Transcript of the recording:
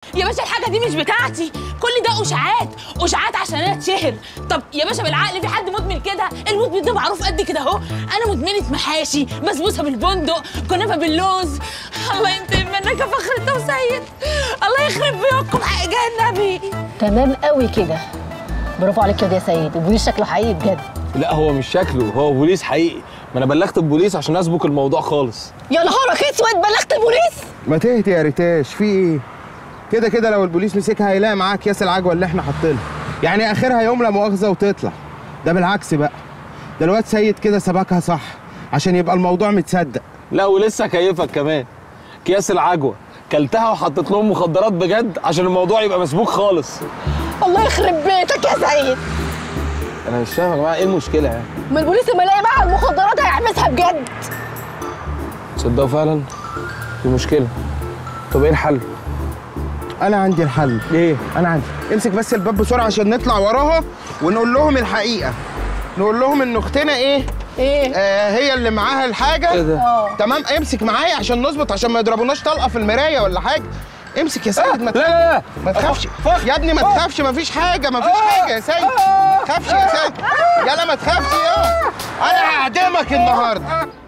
يا باشا الحاجه دي مش بتاعتي كل ده اشاعات اشاعات عشان انا اتشهر طب يا باشا بالعقل في حد مدمن كده المدمن ده معروف قد كده اهو انا مدمنه محاشي بسبوسه بالبندق كنافه باللوز الله ينتقم منك يا فخر انت وسيد الله يخرب بيوتكم حق النبي تمام قوي كده برافو عليك يا سيد البوليس شكله حقيقي بجد لا هو مش شكله هو بوليس حقيقي ما انا بلغت البوليس عشان اسبق الموضوع خالص يا نهارك اسود بلغت البوليس ما تهدي يا ريتاش في ايه كده كده لو البوليس مسكها هيلاقي معاها اكياس العجوه اللي احنا حاطينها يعني اخرها يوم لا مؤاخذه وتطلع ده بالعكس بقى ده الواد سيد كده سبكها صح عشان يبقى الموضوع متصدق لا ولسه كيفك كمان اكياس العجوه كلتها وحطيت لهم مخدرات بجد عشان الموضوع يبقى مسبوك خالص الله يخرب بيتك يا سيد انا مش فاهم يا جماعه ايه المشكله يعني ما البوليس لما يلاقي معاها المخدرات هيحبسها بجد تصدقوا فعلا في مشكله طب ايه الحل انا عندي الحل ايه انا عندي امسك بس الباب بسرعه عشان نطلع وراها ونقول لهم الحقيقه نقول لهم ان اختنا ايه ايه آه هي اللي معاها الحاجه ايه ده تمام امسك معايا عشان نظبط عشان ما يضربوناش طلقه في المرايه ولا حاجه امسك يا سيد ما لا لا لا ما تخافش يا ابني ما تخافش ما فيش حاجه ما فيش حاجه يا سيد ما تخافش يا سيد يلا ما تخافش يا انا هعدمك النهارده